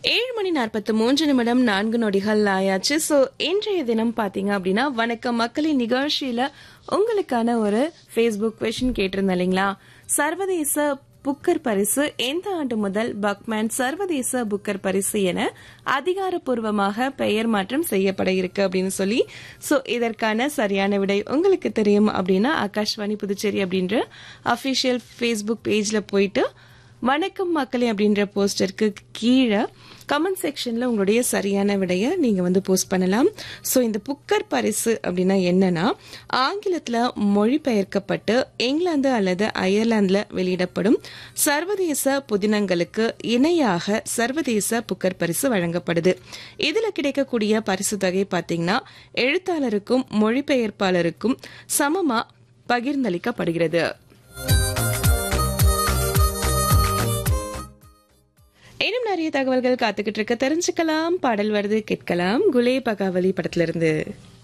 ஏழு மணி நாற்பத்தி மூன்று நிமிடம் நான்கு நொடிகள் ஆயாச்சு ஸோ இன்றைய தினம் பார்த்தீங்க அப்படின்னா வணக்கம் மக்களின் நிகழ்ச்சியில உங்களுக்கான ஒரு ஃபேஸ்புக் கொஷின் கேட்டிருந்தேன் இல்லைங்களா சர்வதேச புக்கர் பரிசு எந்த ஆண்டு முதல் பக்மேன் சர்வதேச புக்கர் பரிசு என அதிகாரப்பூர்வமாக பெயர் மாற்றம் செய்யப்பட இருக்கு அப்படின்னு சொல்லி ஸோ இதற்கான சரியான விடை உங்களுக்கு தெரியும் அப்படின்னா ஆகாஷ்வாணி புதுச்சேரி அப்படின்ற அஃபிஷியல் ஃபேஸ்புக் பேஜில் போயிட்டு வணக்கம் மக்களே அப்படின்ற போஸ்டருக்கு கீழே கமெண்ட் செக்ஷன்ல உங்களுடைய சரியான விடைய நீங்க வந்து போஸ்ட் பண்ணலாம் ஸோ இந்த புக்கர் பரிசு அப்படின்னா என்னன்னா ஆங்கிலத்தில் மொழிபெயர்க்கப்பட்டு இங்கிலாந்து அல்லது அயர்லாந்துல வெளியிடப்படும் சர்வதேச புதினங்களுக்கு இணையாக சர்வதேச புக்கர் பரிசு வழங்கப்படுது இதுல கிடைக்கக்கூடிய பரிசு தொகை பார்த்தீங்கன்னா எழுத்தாளருக்கும் மொழிபெயர்ப்பாளருக்கும் சமமா பகிர்ந்தளிக்கப்படுகிறது இன்னும் நிறைய தகவல்கள் காத்துக்கிட்டு இருக்க தெரிஞ்சுக்கலாம் பாடல் வருது கேட்கலாம் குலே பகாவலி படத்துல இருந்து